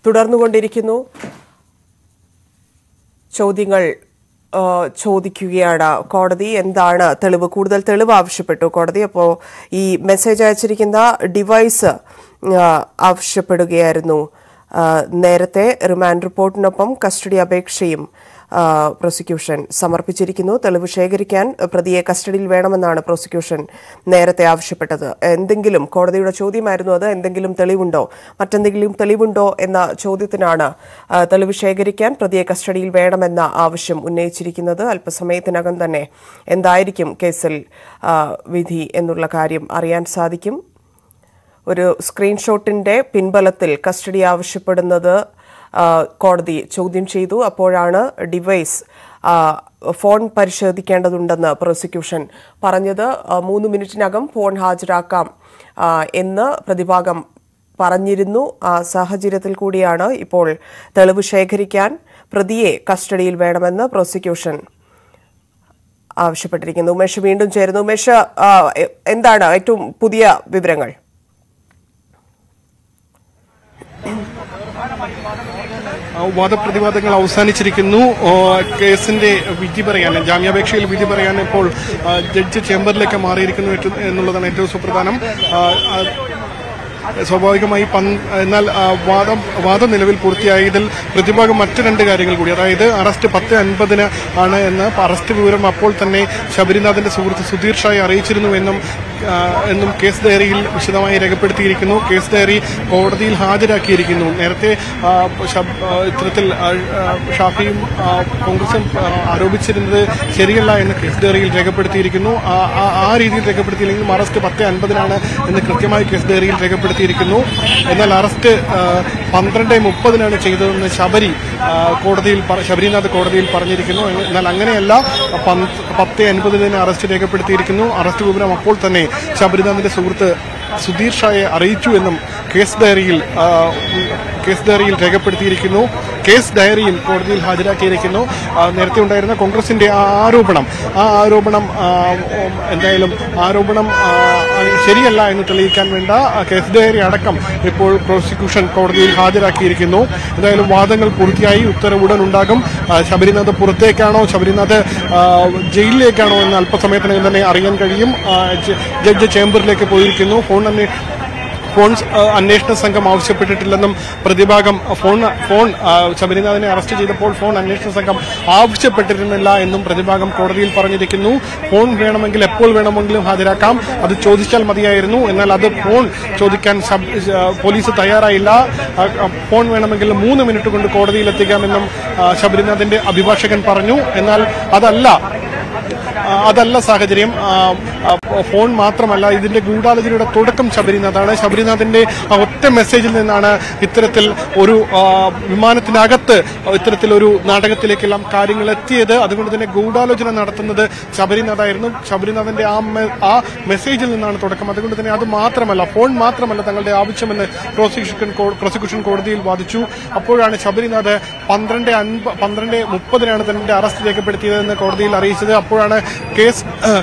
തുടർന്നുകൊണ്ടിരിക്കുന്നു ചോദ്യങ്ങൾ ആ, ചോദിക്കുകയാണ് കോടതി എന്താണ് തെളിവ് കൂടുതൽ തെളിവ് ആവശ്യപ്പെട്ടു കോടതി അപ്പോൾ ഈ മെസ്സേജ് അയച്ചിരിക്കുന്ന ഡിവൈസ് ആ, ആവശ്യപ്പെടുകയായിരുന്നു ആ, നേരത്തെ റിമാൻഡ് റിപ്പോർട്ടിനൊപ്പം കസ്റ്റഡി അപേക്ഷയും ആ, പ്രോസിക്യൂഷൻ സമർപ്പിച്ചിരിക്കുന്നു തെളിവ് ശേഖരിക്കാൻ പ്രതിയെ കസ്റ്റഡിയിൽ വേണമെന്നാണ് പ്രോസിക്യൂഷൻ നേരത്തെ ആവശ്യപ്പെട്ടത് എന്തെങ്കിലും കോടതിയുടെ ചോദ്യമായിരുന്നു അത് എന്തെങ്കിലും തെളിവുണ്ടോ മറ്റെന്തെങ്കിലും തെളിവുണ്ടോ എന്ന ചോദ്യത്തിനാണ് ആ, തെളിവ് ശേഖരിക്കാൻ പ്രതിയെ കസ്റ്റഡിയിൽ വേണമെന്ന ആവശ്യം ഉന്നയിച്ചിരിക്കുന്നത് അല്പസമയത്തിനകം തന്നെ എന്തായിരിക്കും കേസിൽ ആ, വിധി എന്നുള്ള കാര്യം അറിയാൻ സാധിക്കും ഒരു സ്ക്രീൻഷോട്ടിന്റെ പിൻബലത്തിൽ കസ്റ്റഡി ആവശ്യപ്പെടുന്നത് ആ, കോടതി ചോദ്യം ചെയ്തു അപ്പോഴാണ് ഡിവൈസ് ആ, ഫോൺ പരിശോധിക്കേണ്ടതുണ്ടെന്ന് പ്രോസിക്യൂഷൻ പറഞ്ഞത് ആ, മൂന്ന് മിനിറ്റിനകം ഫോൺ ഹാജരാക്കാം ആ, എന്ന് പ്രതിഭാഗം പറഞ്ഞിരുന്നു ആ സാഹചര്യത്തിൽ കൂടിയാണ് ഇപ്പോൾ തെളിവ് ശേഖരിക്കാൻ പ്രതിയെ കസ്റ്റഡിയിൽ വേണമെന്ന് പ്രോസിക്യൂഷൻ ആവശ്യപ്പെട്ടിരിക്കുന്നു ഉമേഷ് വീണ്ടും ചേരുന്നു ഉമേഷ് ആ, എ- എന്താണ് ഏറ്റവും പുതിയ വിവരങ്ങൾ ആ, വാദപ്രതിവാദങ്ങൾ അവസാനിച്ചിരിക്കുന്നു ഓ, കേസിന്റെ വിധി പറയാൻ ജാമ്യാപേക്ഷയിൽ വിധി പറയാൻ ഇപ്പോൾ ആ, ജഡ്ജ് ചേംബറിലേക്ക് മാറിയിരിക്കുന്നു ഏറ്റവും- എന്നുള്ളതാണ് ഏറ്റവും സുപ്രധാനം ആ, ആ, സ്വാഭാവികമായി പന്ത് എന്നാൽ ആ, വാദം വാദം നിലവിൽ പൂർത്തിയായതിൽ പ്രതിഭാഗം മറ്റു രണ്ട് കാര്യങ്ങൾ കൂടി അതായത് അറസ്റ്റ് പത്ത് അൻപതിന് ആണ് എന്ന് അറസ്റ്റ് വിവരം അപ്പോൾ തന്നെ ശബരിനാഥന്റെ സുഹൃത്ത് സുധീർ ഷായെ അറിയിച്ചിരുന്നു എന്നും ആ, എന്നും കേസ് ഡയറിയിൽ വിശദമായി രേഖപ്പെടുത്തിയിരിക്കുന്നു കേസ് ഡയറി കോടതിയിൽ ഹാജരാക്കിയിരിക്കുന്നു നേരത്തെ ആ, ശബ്- ആ, ഇത്തരത്തിൽ ആ, ആ, ഷാഫിയും ആ, കോൺഗ്രസും ആ, ആരോപിച്ചിരുന്നത് ശരിയല്ല എന്ന് കേസ് ഡയറിയിൽ രേഖപ്പെടുത്തിയിരിക്കുന്നു ആ- ആ- ആ രീതിയിൽ രേഖപ്പെടുത്തിയില്ലെങ്കിലും അറസ്റ്റ് പത്ത് അൻപതിനാണ് എന്ന് കൃത്യമായി കേസ് ഡയറിയിൽ രേഖപ്പെടുത്തിയിരിക്കുന്നു എന്നാൽ അറസ്റ്റ് ആ, പന്ത്രണ്ട് മുപ്പതിനാണ് ചെയ്തതെന്ന് ശബരി ആ, കോടതിയിൽ പറ- ശബരിനാഥ് കോടതിയിൽ പറഞ്ഞിരിക്കുന്നു എന്നാൽ അങ്ങനെയല്ല പന്ത്- പത്ത് അൻപതിന് തന്നെ അറസ്റ്റ് രേഖപ്പെടുത്തിയിരിക്കുന്നു അറസ്റ്റ് വിവരം അപ്പോൾ തന്നെ ശബരിനാഥിന്റെ സുഹൃത്ത് സുധീർ ഷായെ അറിയിച്ചു എന്നും കേസ് ഡയറിയിൽ ആ, കേസ് ഡയറിയിൽ രേഖപ്പെടുത്തിയിരിക്കുന്നു കേസ് ഡയറിയും കോടതിയിൽ ഹാജരാക്കിയിരിക്കുന്നു ആ, നേരത്തെ ഉണ്ടായിരുന്ന കോൺഗ്രസിന്റെ ആ ആരോപണം ആ ആരോപണം ആ, ഉം, എന്തായാലും ആരോപണം ആ, ശരിയല്ല എന്ന് തെളിയിക്കാൻ വേണ്ട ആ, കേസ് ഡയറി അടക്കം ഇപ്പോൾ പ്രോസിക്യൂഷൻ കോടതിയിൽ ഹാജരാക്കിയിരിക്കുന്നു എന്തായാലും വാദങ്ങൾ പൂർത്തിയായി ഉത്തരവ് ഉടൻ ഉണ്ടാകും ആ, ശബരിനാഥ് പുറത്തേക്കാണോ ശബരിനാഥ് ആ, ജയിലിലേക്കാണോ എന്ന് അല്പസമയത്തിനകം തന്നെ അറിയാൻ കഴിയും ആ, ജ- ജഡ്ജ് ചേംബറിലേക്ക് പോയിരിക്കുന്നു ഫോൺ അന്വേ ഫോൺ ആ, അന്വേഷണ സംഘം ആവശ്യപ്പെട്ടിട്ടില്ലെന്നും പ്രതിഭാഗം ഫോൺ ഫോൺ ആ, ശബരിനാഥിനെ അറസ്റ്റ് ചെയ്തപ്പോൾ ഫോൺ അന്വേഷണ സംഘം ആവശ്യപ്പെട്ടിരുന്നില്ല എന്നും പ്രതിഭാഗം കോടതിയിൽ പറഞ്ഞിരിക്കുന്നു ഫോൺ വേണമെങ്കിൽ എപ്പോൾ വേണമെങ്കിലും ഹാജരാക്കാം അത് ചോദിച്ചാൽ മതിയായിരുന്നു എന്നാൽ അത് ഫോൺ ചോദിക്കാൻ ശബ്- ആ, പോലീസ് തയ്യാറായില്ല ആ, ആ, ഫോൺ വേണമെങ്കിൽ മൂന്ന് മിനിറ്റ് കൊണ്ട് കോടതിയിൽ എത്തിക്കാമെന്നും ആ, ശബരിനാഥിന്റെ അഭിഭാഷകൻ പറഞ്ഞു എന്നാൽ അതല്ല ആ, അതല്ല സാഹചര്യം ആ, ആ, ഫോൺ മാത്രമല്ല ഇതിന്റെ ഗൂഢാലോചനയുടെ തുടക്കം ശബരിനാഥാണ് ശബരിനാഥിന്റെ ആ ഒറ്റ മെസ്സേജിൽ നിന്നാണ് ഇത്തരത്തിൽ ഒരു ആ, വിമാനത്തിനകത്ത് ഇത്തരത്തിലൊരു നാടകത്തിലേക്കെല്ലാം കാര്യങ്ങൾ എത്തിയത് അതുകൊണ്ട് തന്നെ ഗൂഢാലോചന നടത്തുന്നത് ശബരിനാഥായിരുന്നു ശബരിനാഥന്റെ ആ മെ- ആ മെസ്സേജിൽ നിന്നാണ് തുടക്കം അതുകൊണ്ട് തന്നെ അത് മാത്രമല്ല ഫോൺ മാത്രമല്ല തങ്ങളുടെ ആവശ്യമെന്ന് പ്രോസിക്യൂഷൻ കോ- പ്രോസിക്യൂഷൻ കോടതിയിൽ വാദിച്ചു അപ്പോഴാണ് ശബരിനാഥ് പന്ത്രണ്ട് അൻപ പന്ത്രണ്ട് മുപ്പതിനാണ് തന്റെ അറസ്റ്റ് രേഖപ്പെടുത്തിയതെന്ന് കോടതിയിൽ അറിയിച്ചത് അപ്പോഴാണ് കേസ്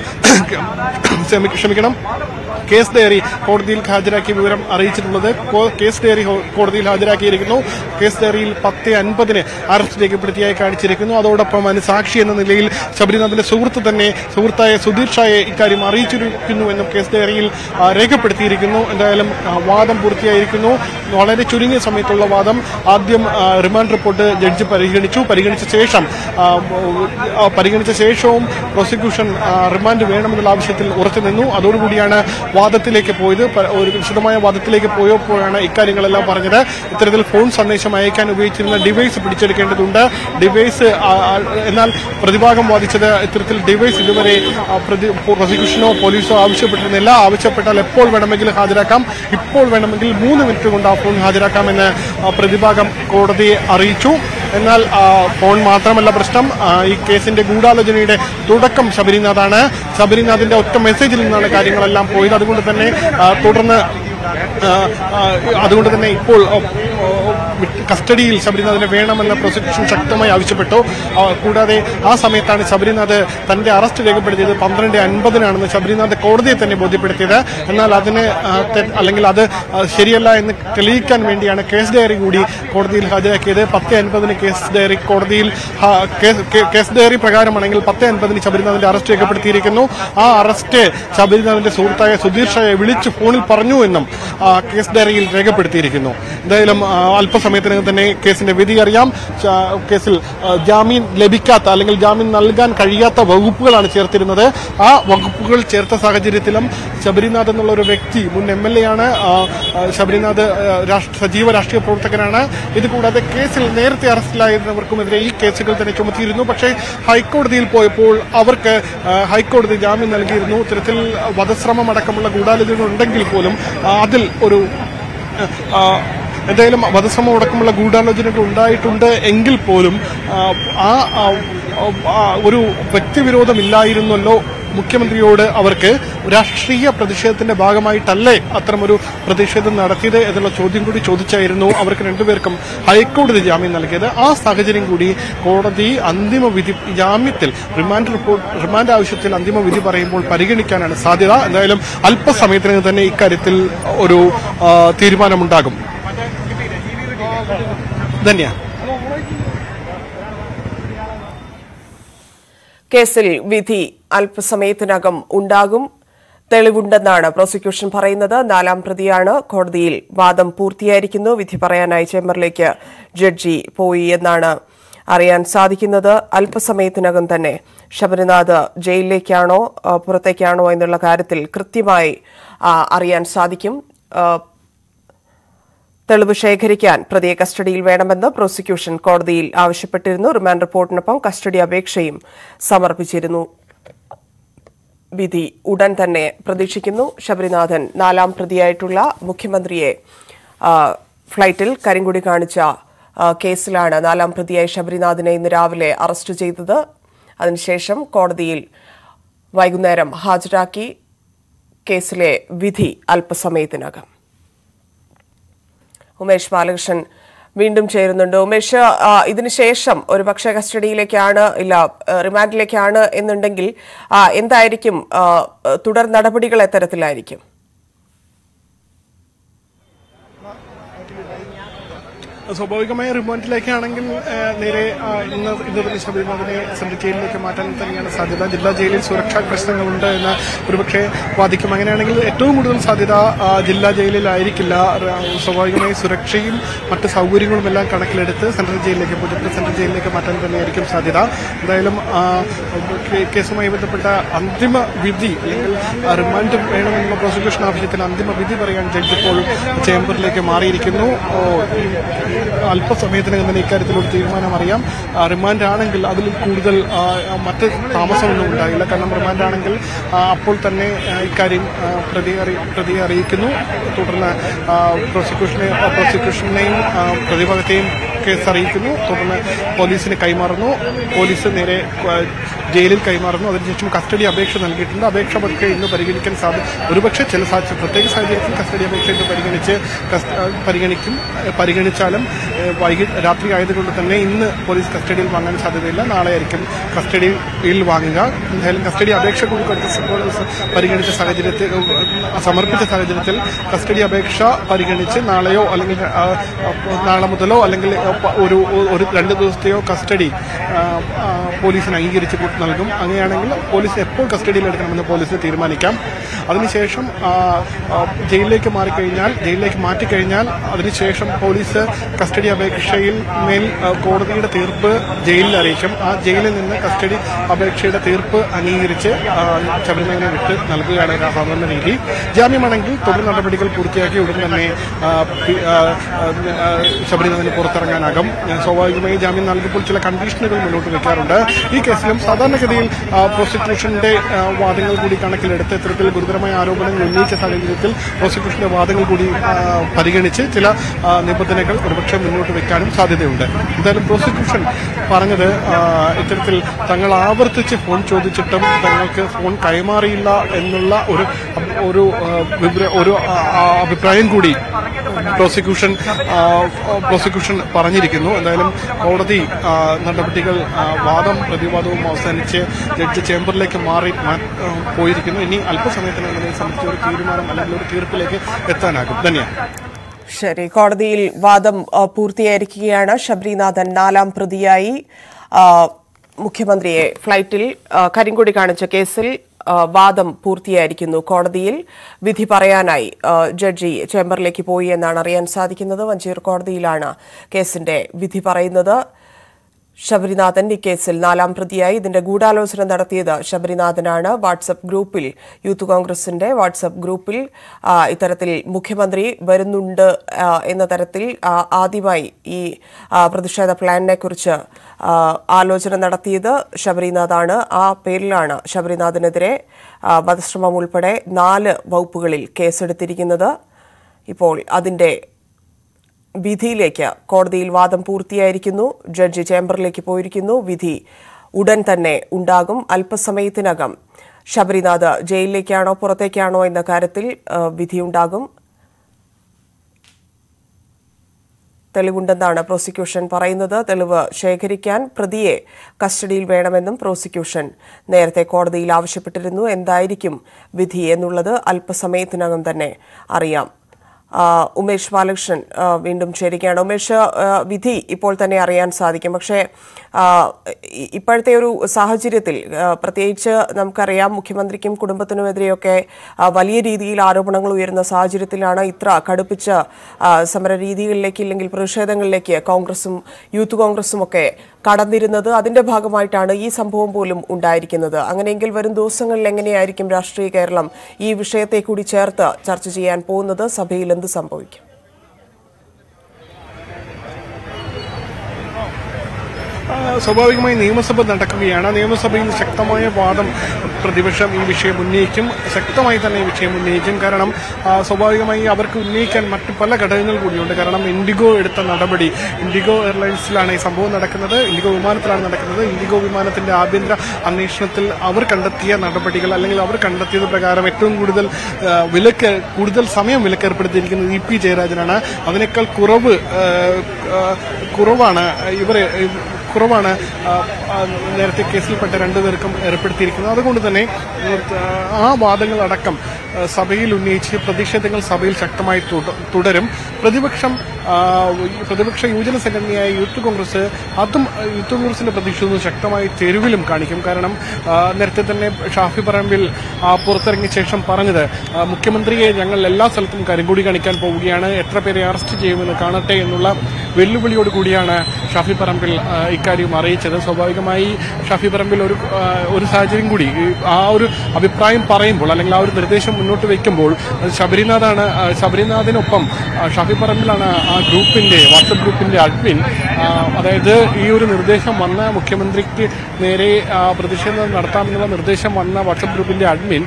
ക്ഷമി- ക്ഷമിക്കണം കേസ് ഡയറി കോടതിയിൽ ഹാജരാക്കിയ വിവരം അറിയിച്ചിട്ടുള്ളത് കോ- കേസ് ഡയറി ഹോ- കോടതിയിൽ ഹാജരാക്കിയിരിക്കുന്നു കേസ് ഡയറിയിൽ പത്ത് അൻപതിന് അറസ്റ്റ് രേഖപ്പെടുത്തിയായി കാണിച്ചിരിക്കുന്നു അതോടൊപ്പം അതിന് സാക്ഷി എന്ന നിലയിൽ ശബരിനാഥിന്റെ സുഹൃത്ത് തന്നെ സുഹൃത്തായ സുധീർ ഷായെ ഇക്കാര്യം അറിയിച്ചിരിക്കുന്നു എന്നും കേസ് ഡയറിയിൽ ആ, രേഖപ്പെടുത്തിയിരിക്കുന്നു എന്തായാലും ആ, വാദം പൂർത്തിയായിരിക്കുന്നു വളരെ ചുരുങ്ങിയ സമയത്തുള്ള വാദം ആദ്യം ആ, റിമാൻഡ് റിപ്പോർട്ട് ജഡ്ജി പരിഗണിച്ചു പരിഗണിച്ച ശേഷം ആ, ആ, പരിഗണിച്ച ശേഷവും പ്രോസിക്യൂഷൻ ആ, റിമാൻഡ് വേണമെന്നുള്ള ആവശ്യത്തിൽ ഉറച്ചു നിന്നു അതോടുകൂടിയാണ് വാദത്തിലേക്ക് പോയത് പ- ഒരു വിശദമായ വാദത്തിലേക്ക് പോയപ്പോഴാണ് ഇക്കാര്യങ്ങളെല്ലാം പറഞ്ഞത് ഇത്തരത്തിൽ ഫോൺ സന്ദേശം അയക്കാൻ ഉപയോഗിച്ചിരുന്ന ഡിവൈസ് പിടിച്ചെടുക്കേണ്ടതുണ്ട് ഡിവൈസ് ആ, ആ, എന്നാൽ പ്രതിഭാഗം വാദിച്ചത് ഇത്തരത്തിൽ ഡിവൈസ് ഇതുവരെ ആ, പ്രതി പ്രോസിക്യൂഷനോ പോലീസോ ആവശ്യപ്പെട്ടിരുന്നില്ല ആവശ്യപ്പെട്ടാൽ എപ്പോൾ വേണമെങ്കിലും ഹാജരാക്കാം ഇപ്പോൾ വേണമെങ്കിൽ മൂന്ന് മിനിറ്റ് കൊണ്ട് ആ ഫോൺ ഹാജരാക്കാമെന്ന് ആ, പ്രതിഭാഗം കോടതിയെ അറിയിച്ചു എന്നാൽ ആ, ഫോൺ മാത്രമല്ല പ്രശ്നം ആ, ഈ കേസിന്റെ ഗൂഢാലോചനയുടെ തുടക്കം ശബരിനാഥാണ് ശബരിനാഥിന്റെ ഒറ്റ മെസ്സേജിൽ നിന്നാണ് കാര്യങ്ങളെല്ലാം പോയത് അതുകൊണ്ട് തന്നെ ആ, തുടർന്ന് ആ, ആ, അതുകൊണ്ട് തന്നെ ഇപ്പോൾ ആ, ആ, കസ്റ്റഡിയിൽ ശബരിനാഥിനെ വേണമെന്ന് പ്രോസിക്യൂഷൻ ശക്തമായി ആവശ്യപ്പെട്ടു ആ, കൂടാതെ ആ സമയത്താണ് ശബരിനാഥ് തന്റെ അറസ്റ്റ് രേഖപ്പെടുത്തിയത് പന്ത്രണ്ട് അൻപതിനാണെന്ന് ശബരിനാഥ് കോടതിയെ തന്നെ ബോധ്യപ്പെടുത്തിയത് എന്നാൽ അതിന് ആ, തെ- അല്ലെങ്കിൽ അത് ആ, ശരിയല്ല എന്ന് തെളിയിക്കാൻ വേണ്ടിയാണ് കേസ് ഡയറി കൂടി കോടതിയിൽ ഹാജരാക്കിയത് പത്ത് അൻപതിന് കേസ് ഡയറി കോടതിയിൽ ഹാ- കേസ്- കേ- കേസ് ഡയറി പ്രകാരമാണെങ്കിൽ പത്ത് അൻപതിന് ശബരിനാഥിന്റെ അറസ്റ്റ് രേഖപ്പെടുത്തിയിരിക്കുന്നു ആ അറസ്റ്റ് ശബരിനാഥിന്റെ സുഹൃത്തായ സുധീർ ഷായെ വിളിച്ച് ഫോണിൽ പറഞ്ഞു എന്നും ആ, കേസ് ഡയറിയിൽ രേഖപ്പെടുത്തിയിരിക്കുന്നു എന്തായാലും ആ, അല്പസമയത്തിനകം തന്നെ കേസിന്റെ വിധി അറിയാം ച- കേസിൽ ആ, ജാമ്യം ലഭിക്കാത്ത അല്ലെങ്കിൽ ജാമ്യം നൽകാൻ കഴിയാത്ത വകുപ്പുകളാണ് ചേർത്തിരുന്നത് ആ വകുപ്പുകൾ ചേർത്ത സാഹചര്യത്തിലും ശബരിനാഥ് എന്നുള്ള ഒരു വ്യക്തി മുൻ എം എൽ എ ആണ് ആ, ആ, ശബരിനാഥ് ആ, രാഷ്ട്ര- സജീവ രാഷ്ട്രീയ പ്രവർത്തകനാണ് ഇതുകൂടാതെ കേസിൽ നേരത്തെ അറസ്റ്റിലായിരുന്നവർക്കുമെതിരെ ഈ കേസുകൾ തന്നെ ചുമത്തിയിരുന്നു പക്ഷേ ഹൈക്കോടതിയിൽ പോയപ്പോൾ അവർക്ക് ആ, ഹൈക്കോടതി ജാമ്യം നൽകിയിരുന്നു ഇത്തരത്തിൽ വധശ്രമം അടക്കമുള്ള ഗൂഢാലോചന ഉണ്ടെങ്കിൽ പോലും ആ, അതിൽ ഒരു ആ, എന്തായാലും വധശ്രമം അടക്കമുള്ള ഗൂഢാലോചനകൾ ഉണ്ടായിട്ടുണ്ട് എങ്കിൽ പോലും ആ, ആ ആ, ആ, ഒരു വ്യക്തിവിരോധമില്ലായിരുന്നല്ലോ മുഖ്യമന്ത്രിയോട് അവർക്ക് രാഷ്ട്രീയ പ്രതിഷേധത്തിന്റെ ഭാഗമായിട്ടല്ലേ അത്തരമൊരു പ്രതിഷേധം നടത്തിയത് എന്നുള്ള ചോദ്യം കൂടി ചോദിച്ചായിരുന്നു അവർക്ക് രണ്ടുപേർക്കും ഹൈക്കോടതി ജാമ്യം നൽകിയത് ആ സാഹചര്യം കൂടി കോടതി അന്തിമ വിധി ജാമ്യത്തിൽ റിമാൻഡ് റിപ്പോർട്ട് റിമാൻഡ് ആവശ്യത്തിൽ അന്തിമ വിധി പറയുമ്പോൾ പരിഗണിക്കാനാണ് സാധ്യത എന്തായാലും അല്പസമയത്തിനകം തന്നെ ഇക്കാര്യത്തിൽ ഒരു ആ, തീരുമാനമുണ്ടാകും ധന്യ കേസിൽ വിധി അല്പസമയത്തിനകം ഉണ്ടാകും തെളിവുണ്ടെന്നാണ് പ്രോസിക്യൂഷൻ പറയുന്നത് നാലാം പ്രതിയാണ് കോടതിയിൽ വാദം പൂർത്തിയായിരിക്കുന്നു വിധി പറയാനായി ചേംബറിലേക്ക് ജഡ്ജി പോയി എന്നാണ് അറിയാൻ സാധിക്കുന്നത് അല്പസമയത്തിനകം തന്നെ ശബരിനാഥ് ജയിലിലേക്കാണോ ആ, പുറത്തേക്കാണോ എന്നുള്ള കാര്യത്തിൽ കൃത്യമായി ആ, അറിയാൻ സാധിക്കും ആ, തെളിവ് ശേഖരിക്കാൻ പ്രതിയെ കസ്റ്റഡിയിൽ വേണമെന്ന് പ്രോസിക്യൂഷൻ കോടതിയിൽ ആവശ്യപ്പെട്ടിരുന്നു റിമാൻഡ് റിപ്പോർട്ടിനൊപ്പം കസ്റ്റഡി അപേക്ഷയും സമർപ്പിച്ചിരുന്നു വിധി ഉടൻ തന്നെ പ്രതീക്ഷിക്കുന്നു ശബരിനാഥൻ നാലാം പ്രതിയായിട്ടുള്ള മുഖ്യമന്ത്രിയെ ആ, ഫ്ലൈറ്റിൽ കരിങ്കുടി കാണിച്ച ആ, കേസിലാണ് നാലാം പ്രതിയായി ശബരിനാഥിനെ ഇന്ന് രാവിലെ അറസ്റ്റ് ചെയ്തത് അതിനുശേഷം കോടതിയിൽ വൈകുന്നേരം ഹാജരാക്കി കേസിലെ വിധി അല്പസമയത്തിനകം ഉമേഷ് ബാലകൃഷ്ണൻ വീണ്ടും ചേരുന്നുണ്ട് ഉമേഷ് ആ, ഇതിനുശേഷം ഒരുപക്ഷെ കസ്റ്റഡിയിലേക്കാണ് ഇല്ല ആ, റിമാൻഡിലേക്കാണ് എന്നുണ്ടെങ്കിൽ ആ, എന്തായിരിക്കും ആ, തുടർ നടപടികൾ എത്തരത്തിലായിരിക്കും സ്വാഭാവികമായ റിമാൻഡിലേക്കാണെങ്കിൽ ആ, നേരെ ആ, ഇന്ന് ഇന്ന് തന്നെ ശബരിനാഥിനെ സെൻട്രൽ ജയിലിലേക്ക് മാറ്റാൻ തന്നെയാണ് സാധ്യത ജില്ലാ ജയിലിൽ സുരക്ഷാ പ്രശ്നങ്ങളുണ്ട് എന്ന് ഒരുപക്ഷെ വാദിക്കും അങ്ങനെയാണെങ്കിൽ ഏറ്റവും കൂടുതൽ സാധ്യത ആ, ജില്ലാ ജയിലിലായിരിക്കില്ല ര- സ്വാഭാവികമായി സുരക്ഷയും മറ്റ് സൗകര്യങ്ങളും എല്ലാം കണക്കിലെടുത്ത് സെൻട്രൽ ജയിലിലേക്ക് പുതുപ്പള്ളി സെൻട്രൽ ജയിലിലേക്ക് മാറ്റാൻ തന്നെയായിരിക്കും സാധ്യത എന്തായാലും ആ, കേ- കേസുമായി ബന്ധപ്പെട്ട അന്തിമ വിധി അല്ലെങ്കിൽ ആ, റിമാൻഡ് വേണമെന്നുള്ള പ്രോസിക്യൂഷൻ ആവശ്യത്തിൽ അന്തിമ വിധി പറയാൻ ജഡ്ജ് ഇപ്പോൾ ചേംബറിലേക്ക് മാറിയിരിക്കുന്നു ഓ, ഈ- ഈ അല്പസമയത്തിനകം തന്നെ ഇക്കാര്യത്തിൽ ഒരു തീരുമാനം അറിയാം ആ, റിമാൻഡ് ആണെങ്കിൽ അതിൽ കൂടുതൽ ആ, മറ്റ് താമസമൊന്നും ഉണ്ടാകില്ല കാരണം റിമാൻഡ് ആണെങ്കിൽ ആ, അപ്പോൾ തന്നെ ആ, ഇക്കാര്യം ആ, പ്രതിയെ അറി പ്രതിയെ അറിയിക്കുന്നു തുടർന്ന് ആ, പ്രോസിക്യൂഷനെ പ്രോസിക്യൂഷനെയും ആ, പ്രതിഭാഗത്തെയും കേസ് അറിയിക്കുന്നു തുടർന്ന് പോലീസിന് കൈമാറുന്നു പോലീസ് നേരെ ആ, ജയിലിൽ കൈമാറുന്നു അതിനുശേഷം കസ്റ്റഡി അപേക്ഷ നൽകിയിട്ടുണ്ട് അപേക്ഷ പക്ഷേ ഇന്ന് പരിഗണിക്കാൻ സാധ്യത ഒരുപക്ഷെ ചില സാഹചര്യം പ്രത്യേക സാഹചര്യത്തിൽ കസ്റ്റഡി അപേക്ഷ ഇന്ന് പരിഗണിച്ച് കസ്റ്റ- ആ, പരിഗണിക്കും ആ, പരിഗണിച്ചാലും ആ, വൈകിട്ട് രാത്രി ആയതുകൊണ്ട് തന്നെ ഇന്ന് പോലീസ് കസ്റ്റഡിയിൽ വാങ്ങാൻ സാധ്യതയില്ല നാളെ ആയിരിക്കും കസ്റ്റഡിയിൽ വാങ്ങുക എന്തായാലും കസ്റ്റഡി അപേക്ഷ കൂടി കൊടുത്ത പരിഗണിച്ച സാഹചര്യത്തിൽ ആ, സമർപ്പിച്ച സാഹചര്യത്തിൽ കസ്റ്റഡി അപേക്ഷ പരിഗണിച്ച് നാളെയോ അല്ലെങ്കിൽ ആ, ആ, നാളെ മുതലോ അല്ലെങ്കിൽ ആ, പ- ഒരു ഒരു രണ്ട് ദിവസത്തെയോ കസ്റ്റഡി ആ, ആ, പോലീസിന് അംഗീകരിച്ച് കൊടു- നൽകും അങ്ങനെയാണെങ്കിൽ പോലീസ് എപ്പോൾ കസ്റ്റഡിയിൽ എടുക്കണമെന്ന് പോലീസിന് തീരുമാനിക്കാം അതിനുശേഷം ആ, ആ, ജയിലിലേക്ക് മാറിക്കഴിഞ്ഞാൽ ജയിലിലേക്ക് മാറ്റിക്കഴിഞ്ഞാൽ അതിനുശേഷം പോലീസ് കസ്റ്റഡി അപേക്ഷയിൽ മേൽ ആ, കോടതിയുടെ തീർപ്പ് ജയിലിൽ അറിയിക്കും ആ ജയിലിൽ നിന്ന് കസ്റ്റഡി അപേക്ഷയുടെ തീർപ്പ് അംഗീകരിച്ച് ആ, ശബരിമലനെ വിട്ട് നൽകുകയാണ് ഒരു സാധാരണ രീതി ജാമ്യമാണെങ്കിൽ തുടർ നടപടികൾ പൂർത്തിയാക്കി ഉടൻ തന്നെ ആ, പി- ആ, ആ, ആ, ശബരിനാഥന് പുറത്തിറങ്ങാനാകും ആ, സ്വാഭാവികമായി ജാമ്യം നൽകുമ്പോൾ ചില കണ്ടീഷനുകൾ മുന്നോട്ട് വെക്കാറുണ്ട് ഈ കേസിലും സാധാരണഗതിയിൽ ആ, പ്രോസിക്യൂഷന്റെ ആ, വാദങ്ങൾ കൂടി കണക്കിലെടുത്ത് ഇത്തരത്തിൽ ഗുരുതരമായ ആരോപണങ്ങൾ ഉന്നയിച്ച സാഹചര്യത്തിൽ പ്രോസിക്യൂഷന്റെ വാദങ്ങൾ കൂടി ആ, പരിഗണിച്ച് ചില ആ, നിബന്ധനകൾ ഒരുപക്ഷെ മുന്നോട്ട് വെക്കാനും സാധ്യതയുണ്ട് എന്തായാലും പ്രോസിക്യൂഷൻ പറഞ്ഞത് ആ, ഇത്തരത്തിൽ തങ്ങൾ ആവർത്തിച്ച് ഫോൺ ചോദിച്ചിട്ടും തങ്ങൾക്ക് ഫോൺ കൈമാറിയില്ല എന്നുള്ള ഒരു ഒരു ഒരു ആ, വിവര- ഒരു ആ, ആ, അഭിപ്രായം കൂടി പ്രോസിക്യൂഷൻ ആ, പ്രോസിക്യൂഷൻ പറഞ്ഞിരിക്കുന്നു എന്തായാലും കോടതി ആ, നടപടികൾ ആ, വാദം പ്രതിവാദവും അവസാനിച്ച് ജഡ്ജ് ചേംബറിലേക്ക് മാറി മാ- ആ, പോയിരിക്കുന്നു ഇനി അല്പസമയത്തിനകം ഇതിനെ സംബന്ധിച്ച ഒരു തീരുമാനം അല്ലെങ്കിൽ ഒരു തീർപ്പിലേക്ക് എത്താനാകും ധന്യവാദം ശരി കോടതിയിൽ വാദം ആ, പൂർത്തിയായിരിക്കുകയാണ് ശബരിനാഥൻ നാലാം പ്രതിയായി ആ, മുഖ്യമന്ത്രിയെ ഫ്ലൈറ്റിൽ ആ, കരിങ്കൊടി കാണിച്ച കേസിൽ ആ, വാദം പൂർത്തിയായിരിക്കുന്നു കോടതിയിൽ വിധി പറയാനായി ആ, ജഡ്ജി ചേംബറിലേക്ക് പോയി എന്നാണ് അറിയാൻ സാധിക്കുന്നത് വഞ്ചിയൂർ കോടതിയിലാണ് കേസിന്റെ വിധി പറയുന്നത് ശബരിനാഥൻ ഇക്കേസിൽ നാലാം പ്രതിയായി ഇതിന്റെ ഗൂഢാലോചന നടത്തിയത് ശബരിനാഥനാണ് വാട്സപ്പ് ഗ്രൂപ്പിൽ യൂത്ത് കോൺഗ്രസിന്റെ വാട്സപ്പ് ഗ്രൂപ്പിൽ ആ, ഇത്തരത്തിൽ മുഖ്യമന്ത്രി വരുന്നുണ്ട് ആ, എന്ന തരത്തിൽ ആ, ആദ്യമായി ഈ ആ, പ്രതിഷേധ പ്ലാനിനെ കുറിച്ച് ആലോചന നടത്തിയത് ശബരിനാഥാണ് ആ പേരിലാണ് ശബരിനാഥിനെതിരെ ആ, വധശ്രമം ഉൾപ്പെടെ നാല് വകുപ്പുകളിൽ കേസെടുത്തിരിക്കുന്നത് ഇപ്പോൾ അതിന്റെ വിധിയിലേക്ക് കോടതിയിൽ വാദം പൂർത്തിയായിരിക്കുന്നു ജഡ്ജി ചേംബറിലേക്ക് പോയിരിക്കുന്നു വിധി ഉടൻ തന്നെ ഉണ്ടാകും അല്പസമയത്തിനകം ശബരിനാഥ് ജയിലിലേക്കാണോ പുറത്തേക്കാണോ എന്ന കാര്യത്തിൽ ആ, വിധിയുണ്ടാകും തെളിവുണ്ടെന്നാണ് പ്രോസിക്യൂഷൻ പറയുന്നത് തെളിവ് ശേഖരിക്കാൻ പ്രതിയെ കസ്റ്റഡിയിൽ വേണമെന്നും പ്രോസിക്യൂഷൻ നേരത്തെ കോടതിയിൽ ആവശ്യപ്പെട്ടിരുന്നു എന്തായിരിക്കും വിധി എന്നുള്ളത് അല്പസമയത്തിനകം തന്നെ അറിയാം ആ, ഉമേഷ് ബാലകൃഷ്ണൻ ആ, വീണ്ടും ചേരുകയാണ് ഉമേഷ് ആ, വിധി ഇപ്പോൾ തന്നെ അറിയാൻ സാധിക്കും പക്ഷേ ആ, ഇ- ഇപ്പോഴത്തെ ഒരു സാഹചര്യത്തിൽ ആ, പ്രത്യേകിച്ച് നമുക്കറിയാം മുഖ്യമന്ത്രിക്കും കുടുംബത്തിനുമെതിരെയൊക്കെ ആ, വലിയ രീതിയിൽ ആരോപണങ്ങൾ ഉയരുന്ന സാഹചര്യത്തിലാണ് ഇത്ര കടുപ്പിച്ച ആ, സമര രീതികളിലേക്ക് ഇല്ലെങ്കിൽ പ്രതിഷേധങ്ങളിലേക്ക് കോൺഗ്രസും യൂത്ത് കോൺഗ്രസും ഒക്കെ കടന്നിരുന്നത് അതിന്റെ ഭാഗമായിട്ടാണ് ഈ സംഭവം പോലും ഉണ്ടായിരിക്കുന്നത് അങ്ങനെയെങ്കിൽ വരും ദിവസങ്ങളിൽ എങ്ങനെയായിരിക്കും രാഷ്ട്രീയ കേരളം ഈ വിഷയത്തെ കൂടി ചേർത്ത് ചർച്ച ചെയ്യാൻ പോകുന്നത് സഭയിൽ എന്ത് സംഭവിക്കും ആ, സ്വാഭാവികമായി നിയമസഭ നടക്കുകയാണ് നിയമസഭയിൽ ശക്തമായ വാദം പ്രതിപക്ഷം ഈ വിഷയം ഉന്നയിക്കും ശക്തമായി തന്നെ ഈ വിഷയം ഉന്നയിക്കും കാരണം ആ, സ്വാഭാവികമായി അവർക്ക് ഉന്നയിക്കാൻ മറ്റു പല ഘടകങ്ങൾ കൂടിയുണ്ട് കാരണം ഇൻഡിഗോ എടുത്ത നടപടി ഇൻഡിഗോ എയർലൈൻസിലാണ് ഈ സംഭവം നടക്കുന്നത് ഇൻഡിഗോ വിമാനത്തിലാണ് നടക്കുന്നത് ഇൻഡിഗോ വിമാനത്തിന്റെ ആഭ്യന്തര അന്വേഷണത്തിൽ അവർ കണ്ടെത്തിയ നടപടികൾ അല്ലെങ്കിൽ അവർ കണ്ടെത്തിയത് പ്രകാരം ഏറ്റവും കൂടുതൽ ആ, വിലക്ക് കൂടുതൽ സമയം വിലക്കേർപ്പെടുത്തിയിരിക്കുന്നത് ഇ പി ജയരാജനാണ് അതിനേക്കാൾ കുറവ് ആ, ആ, കുറവാണ് ഇവർ കുറവാണ് ആ, ആ, നേരത്തെ കേസിൽപ്പെട്ട രണ്ടുപേർക്കും ഏർപ്പെടുത്തിയിരിക്കുന്നത് അതുകൊണ്ട് തന്നെ ആ, ആ വാദങ്ങളടക്കം ആ, സഭയിൽ ഉന്നയിച്ച് പ്രതിഷേധങ്ങൾ സഭയിൽ ശക്തമായി തുട- തുടരും പ്രതിപക്ഷം ആ, ഈ പ്രതിപക്ഷ യുവജന സംഘടനയായ യൂത്ത് കോൺഗ്രസ് അതും ആ, യൂത്ത് കോൺഗ്രസിന്റെ പ്രതിഷേധവും ശക്തമായി തെരുവിലും കാണിക്കും കാരണം ആ, നേരത്തെ തന്നെ ഷാഫി പറമ്പിൽ ആ, പുറത്തിറങ്ങിയ ശേഷം പറഞ്ഞത് ആ, മുഖ്യമന്ത്രിയെ ഞങ്ങൾ എല്ലാ സ്ഥലത്തും കരിങ്കൊടി കാണിക്കാൻ പോവുകയാണ് എത്ര പേരെ അറസ്റ്റ് ചെയ്യുമെന്ന് കാണട്ടെ എന്നുള്ള വെല്ലുവിളിയോട് കൂടിയാണ് ഷാഫി പറമ്പിൽ ആ, ഇക്കാര്യം അറിയിച്ചത് സ്വാഭാവികമായി ഷാഫി പറമ്പിൽ ഒരു ആ, ഒരു സാഹചര്യം കൂടി ഈ ആ ഒരു അഭിപ്രായം പറയുമ്പോൾ അല്ലെങ്കിൽ ആ ഒരു നിർദ്ദേശം മുന്നോട്ട് വെക്കുമ്പോൾ അത് ശബരിനാഥാണ് ആ, ശബരിനാഥിനൊപ്പം ആ, ഷാഫി പറമ്പിലാണ് ആ ഗ്രൂപ്പിന്റെ വാട്സപ്പ് ഗ്രൂപ്പിന്റെ അഡ്മിൻ ആ, അതായത് ഈ ഒരു നിർദ്ദേശം വന്ന മുഖ്യമന്ത്രിക്ക് നേരെ ആ, പ്രതിഷേധം നടത്താമെന്നുള്ള നിർദ്ദേശം വന്ന വാട്സപ്പ് ഗ്രൂപ്പിന്റെ അഡ്മിൻ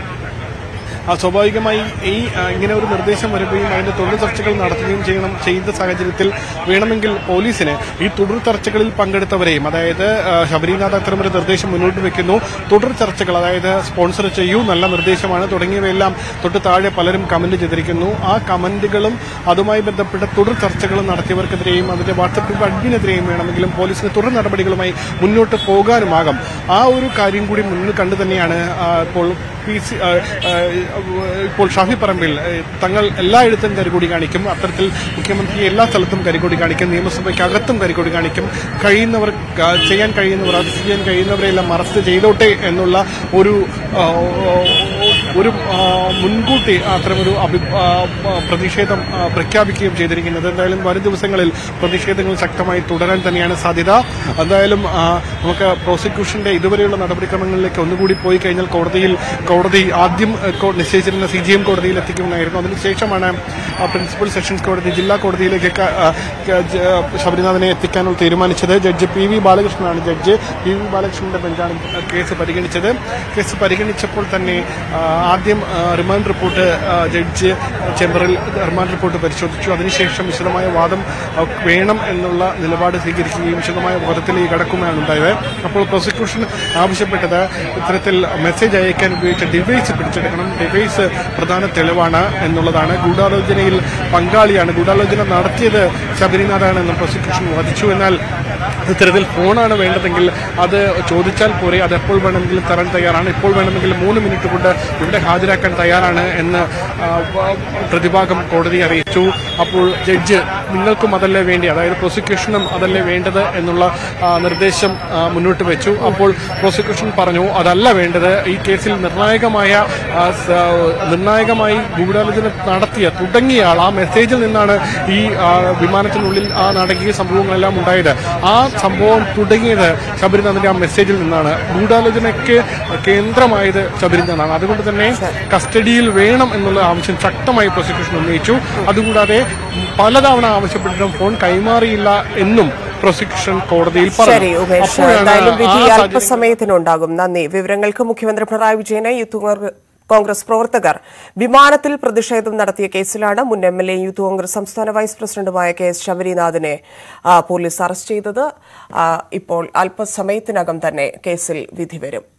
ആ സ്വാഭാവികമായി ഈ ആ, ഇങ്ങനെ ഒരു നിർദ്ദേശം വരികയും അതിന്റെ തുടർ ചർച്ചകൾ നടത്തുകയും ചെയ്യണം ചെയ്യുന്ന സാഹചര്യത്തിൽ വേണമെങ്കിൽ പോലീസിന് ഈ തുടർ ചർച്ചകളിൽ പങ്കെടുത്തവരെയും അതായത് ആ, ശബരിനാഥ് അത്തരമൊരു നിർദ്ദേശം മുന്നോട്ട് വെക്കുന്നു തുടർ ചർച്ചകൾ അതായത് സ്പോൺസർ ചെയ്യൂ നല്ല നിർദ്ദേശമാണ് തുടങ്ങിയവയെല്ലാം തൊട്ട് താഴെ പലരും കമന്റ് ചെയ്തിരിക്കുന്നു ആ കമന്റുകളും അതുമായി ബന്ധപ്പെട്ട തുടർ ചർച്ചകളും നടത്തിയവർക്കെതിരെയും അതിന്റെ വാട്സപ്പ് ഗ്രൂപ്പ് അഡ്മിനെതിരെയും വേണമെങ്കിലും പോലീസിന് തുടർ നടപടികളുമായി മുന്നോട്ട് പോകാനുമാകും ആ ഒരു കാര്യം കൂടി മുന്നിൽ കണ്ടു തന്നെയാണ് ആ, ഇപ്പോൾ പി സി ആ, ആ, ഇപ്പോൾ ഷാഫി പറമ്പിൽ ഏ, തങ്ങൾ എല്ലായിടത്തും കരികൊടി കാണിക്കും അത്തരത്തിൽ മുഖ്യമന്ത്രി എല്ലാ സ്ഥലത്തും കരികൊടി കാണിക്കും നിയമസഭയ്ക്കകത്തും കരികൊടി കാണിക്കും കഴിയുന്നവർ ആ, ചെയ്യാൻ കഴിയുന്നവർ അത് ചെയ്യാൻ കഴിയുന്നവരെല്ലാം അറസ്റ്റ് ചെയ്തോട്ടെ എന്നുള്ള ഒരു ആ, ഒരു ആ, മുൻകൂട്ടി അത്തരമൊരു അഭി ആ, ആ, പ്രതിഷേധം ആ, പ്രഖ്യാപിക്കുകയും ചെയ്തിരിക്കുന്നത് എന്തായാലും വരും ദിവസങ്ങളിൽ പ്രതിഷേധങ്ങൾ ശക്തമായി തുടരാൻ തന്നെയാണ് സാധ്യത എന്തായാലും ആ, നമുക്ക് പ്രോസിക്യൂഷന്റെ ഇതുവരെയുള്ള നടപടിക്രമങ്ങളിലേക്ക് ഒന്നുകൂടി പോയി കഴിഞ്ഞാൽ കോടതിയിൽ കോടതി ആദ്യം ഏ, കോ- നിശ്ചയിച്ചിരുന്ന സി ജി എം കോടതിയിൽ എത്തിക്കുമെന്നായിരുന്നു അതിനുശേഷമാണ് ആ, പ്രിൻസിപ്പൽ സെഷൻസ് കോടതി ജില്ലാ കോടതിയിലേക്ക് ക- ആ, ക- ജ- ശബരിനാഥനെ എത്തിക്കാനുള്ള തീരുമാനിച്ചത് ജഡ്ജി പി വി ബാലകൃഷ്ണനാണ് ജഡ്ജ് പി വി ബാലകൃഷ്ണന്റെ ബെഞ്ചാണ് കേസ് പരിഗണിച്ചത് കേസ് പരിഗണിച്ചപ്പോൾ തന്നെ ആ, ആദ്യം ആ, റിമാൻഡ് റിപ്പോർട്ട് ആ, ജഡ്ജ് ചേംബറിൽ റിമാൻഡ് റിപ്പോർട്ട് പരിശോധിച്ചു അതിനുശേഷം വിശദമായ വാദം ആ, വേണം എന്നുള്ള നിലപാട് സ്വീകരിക്കുകയും വിശദമായ വാദത്തിലേക്ക് കടക്കുകയാണ് ഉണ്ടായത് അപ്പോൾ പ്രോസിക്യൂഷൻ ആവശ്യപ്പെട്ടത് ഇത്തരത്തിൽ മെസ്സേജ് അയക്കാൻ ഉപയോഗിച്ച ഡിവൈസ് പിടിച്ചെടുക്കണം ഡിവൈസ് പ്രധാന തെളിവാണ് എന്നുള്ളതാണ് ഗൂഢാലോചനയിൽ പങ്കാളിയാണ് ഗൂഢാലോചന നടത്തിയത് ശബരിനാഥാണ് എന്ന് പ്രോസിക്യൂഷൻ വാദിച്ചു എന്നാൽ ഇത്തരത്തിൽ ഫോണാണ് വേണ്ടതെങ്കിൽ അത് ചോദിച്ചാൽ പോരെ അത് എപ്പോൾ വേണമെങ്കിലും തരാൻ തയ്യാറാണ് ഇപ്പോൾ വേണമെങ്കിൽ മൂന്ന് മിനിറ്റ് കൊണ്ട് ഇവിടെ ഹാജരാക്കാൻ തയ്യാറാണ് എന്ന് ആ, വ- പ്രതിഭാഗം കോടതി അറിയിച്ചു അപ്പോൾ ജഡ്ജ് നിങ്ങൾക്കും അതല്ലേ വേണ്ടി അതായത് പ്രോസിക്യൂഷനും അതല്ലേ വേണ്ടത് എന്നുള്ള ആ, നിർദ്ദേശം ആ, മുന്നോട്ട് വെച്ചു അപ്പോൾ പ്രോസിക്യൂഷൻ പറഞ്ഞു അതല്ല വേണ്ടത് ഈ കേസിൽ നിർണായകമായ ആ, സ- നിർണായകമായി ഗൂഢാലോചന നടത്തിയ തുടങ്ങിയ ആൾ ആ മെസ്സേജിൽ നിന്നാണ് ഈ ആ, വിമാനത്തിനുള്ളിൽ ആ നാടകീയ സംഭവങ്ങളെല്ലാം ഉണ്ടായത് ആ സംഭവം തുടങ്ങിയത് ശബരിനാഥിന്റെ ആ മെസ്സേജിൽ നിന്നാണ് ഗൂഢാലോചനയ്ക്ക് കേന്ദ്രമായത് ശബരിനാഥാണ് അതുകൊണ്ട് തന്നെ കസ്റ്റഡിയിൽ വേണം എന്നുള്ള ആവശ്യം ശക്തമായി പ്രോസിക്യൂഷൻ ഉന്നയിച്ചു അതുകൂടാതെ പലതവണ ആവശ്യപ്പെട്ടിട്ടും ഫോൺ കൈമാറിയില്ല എന്നും പ്രോസിക്യൂഷൻ കോടതിയിൽ ശരി പറഞ്ഞു ഉമേഷ് അപ്പോഴാണ് എന്തായാലും ആ വിധി സാഹചര്യം- അല്പസമയത്തിനുണ്ടാകും നന്ദി വിവരങ്ങൾക്ക് മുഖ്യമന്ത്രി പിണറായി വിജയനെ യൂത്ത് കോൺഗ്ര- കോൺഗ്രസ് പ്രവർത്തകർ വിമാനത്തിൽ പ്രതിഷേധം നടത്തിയ കേസിലാണ് മുൻ M L A youth Congress സംസ്ഥാന വൈസ് പ്രസിഡന്റുമായ കെ എസ് ശബരിനാഥിനെ ആ, പോലീസ് അറസ്റ്റ് ചെയ്തത് ആ, ഇപ്പോൾ അല്പസമയത്തിനകം തന്നെ കേസിൽ വിധി വരും